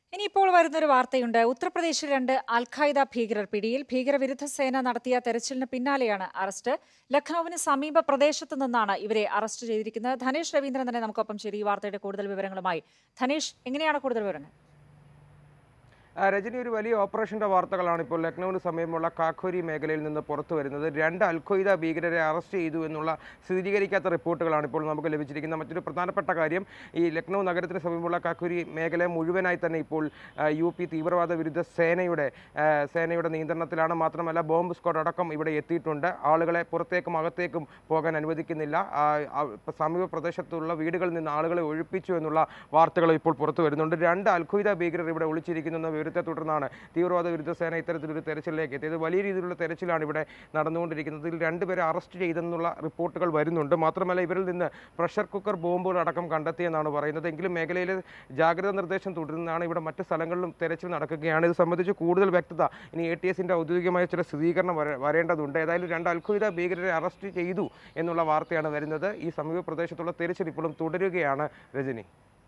ഇനിയിപ്പോൾ വരുന്നൊരു വാർത്തയുണ്ട് ഉത്തർപ്രദേശിൽ രണ്ട് അൽഖായ്ദ ഭീകരർ പിടിയിൽ ഭീകരവിരുദ്ധ സേന നടത്തിയ തെരച്ചിലിന് പിന്നാലെയാണ് അറസ്റ്റ് ലഖ്നൌവിന് സമീപ പ്രദേശത്ത് നിന്നാണ് ഇവരെ അറസ്റ്റ് ചെയ്തിരിക്കുന്നത് ധനേഷ് രവീന്ദ്രൻ തന്നെ നമുക്കൊപ്പം ശരി ഈ വാർത്തയുടെ കൂടുതൽ വിവരങ്ങളുമായി ധനേഷ് എങ്ങനെയാണ് കൂടുതൽ വിവരങ്ങൾ ആ, രജനി ഒരു വലിയ ഓപ്പറേഷന്റെ വാർത്തകളാണ് ഇപ്പോൾ ലക്നൌവിന് സമീപമുള്ള കാഖോരി മേഖലയിൽ നിന്ന് പുറത്തു വരുന്നത് രണ്ട് അൽഖ്വയ്ദ ഭീകരരെ അറസ്റ്റ് ചെയ്തു എന്നുള്ള സ്ഥിരീകരിക്കാത്ത റിപ്പോർട്ടുകളാണ് ഇപ്പോൾ നമുക്ക് ലഭിച്ചിരിക്കുന്നത് മറ്റൊരു പ്രധാനപ്പെട്ട കാര്യം ഈ ലക്നൗ നഗരത്തിന് സമീപമുള്ള കാഖോരി മേഖല മുഴുവനായി തന്നെ ഇപ്പോൾ ആ, യു പി തീവ്രവാദ വിരുദ്ധ സേനയുടെ ആ, സേനയുടെ നിയന്ത്രണത്തിലാണ് മാത്രമല്ല ബോംബ് സ്ക്വാഡ് അടക്കം ഇവിടെ എത്തിയിട്ടുണ്ട് ആളുകളെ പുറത്തേക്കും അകത്തേക്കും പോകാൻ അനുവദിക്കുന്നില്ല ആ, ആ, ഇപ്പ സമീപ പ്രദേശത്തുള്ള വീടുകളിൽ നിന്ന് ആളുകളെ ഒഴിപ്പിച്ചു എന്നുള്ള വാർത്തകൾ ഇപ്പോൾ പുറത്തു വരുന്നുണ്ട് രണ്ട് അൽഖ്വയ്ദ ഭീകരർ ഇവിടെ ഒളിച്ചിരിക്കുന്നു എന്ന വിവരത്തെ തുടർന്നാണ് തീവ്രവാദ വിരുദ്ധ സേന ഇത്തരത്തിലൊരു തെരച്ചിലേക്ക് എത്തിയത് വലിയ രീതിയിലുള്ള തെരച്ചിലാണ് ഇവിടെ നടന്നുകൊണ്ടിരിക്കുന്നത് ഇതിൽ രണ്ടുപേരെ അറസ്റ്റ് ചെയ്തെന്നുള്ള റിപ്പോർട്ടുകൾ വരുന്നുണ്ട് മാത്രമല്ല ഇവരിൽ നിന്ന് പ്രഷർ കുക്കർ ബോംബുകൾ അടക്കം കണ്ടെത്തിയെന്നാണ് പറയുന്നത് എങ്കിലും മേഖലയിൽ ജാഗ്രതാ നിർദ്ദേശം തുടരുന്നതാണ് ഇവിടെ മറ്റ് സ്ഥലങ്ങളിലും തെരച്ചിൽ നടക്കുകയാണ് ഇത് സംബന്ധിച്ച് കൂടുതൽ വ്യക്തത ഇനി എ ടി എസിൻ്റെ ഔദ്യോഗികമായ ചില സ്ഥിരീകരണം വര- വരേണ്ടതുണ്ട് ഏതായാലും രണ്ട് അൽഖ്വയ്ദ ഭീകരരെ അറസ്റ്റ് ചെയ്തു എന്നുള്ള വാർത്തയാണ് വരുന്നത് ഈ സമീപ പ്രദേശത്തുള്ള തെരച്ചിൽ ഇപ്പോഴും തുടരുകയാണ് രജനി